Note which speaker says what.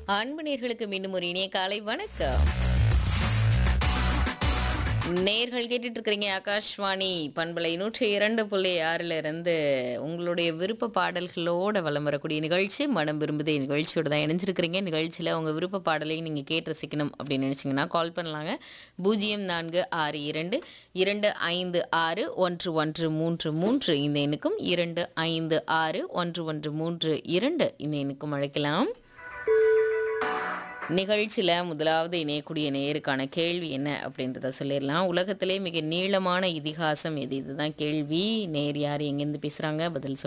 Speaker 1: அன்பு நேர்களுக்கு மீண்டும் ஒரு இனிய காலை வணக்கம் நேர்கள் கேட்டுட்டு இருக்கிறீங்க ஆகாஷ்வாணி பண்பலை நூற்றி இரண்டு புள்ளி ஆறுல இருந்து உங்களுடைய விருப்ப பாடல்களோட வலம் வரக்கூடிய நிகழ்ச்சி மனம் விரும்புதே நிகழ்ச்சியோட தான் இணைஞ்சிருக்கிறீங்க நிகழ்ச்சியில் உங்கள் விருப்ப பாடலை நீங்கள் கேட்டு ரசிக்கணும் அப்படின்னு நினச்சிங்கன்னா கால் பண்ணலாங்க பூஜ்ஜியம் நான்கு ஆறு இரண்டு இரண்டு ஐந்து ஆறு ஒன்று ஒன்று மூன்று மூன்று இந்த எண்ணுக்கும் இரண்டு ஐந்து ஆறு ஒன்று ஒன்று மூன்று இரண்டு இந்த எண்ணுக்கும் அழைக்கலாம் நிகழ்ச்சியில் முதலாவது இணையக்கூடிய நேருக்கான கேள்வி என்ன அப்படின்றத சொல்லிடலாம் உலகத்திலே மிக நீளமான இதிகாசம் எது இதுதான் கேள்வி நேர் யார் எங்கேருந்து பேசுகிறாங்க பதில் சொல்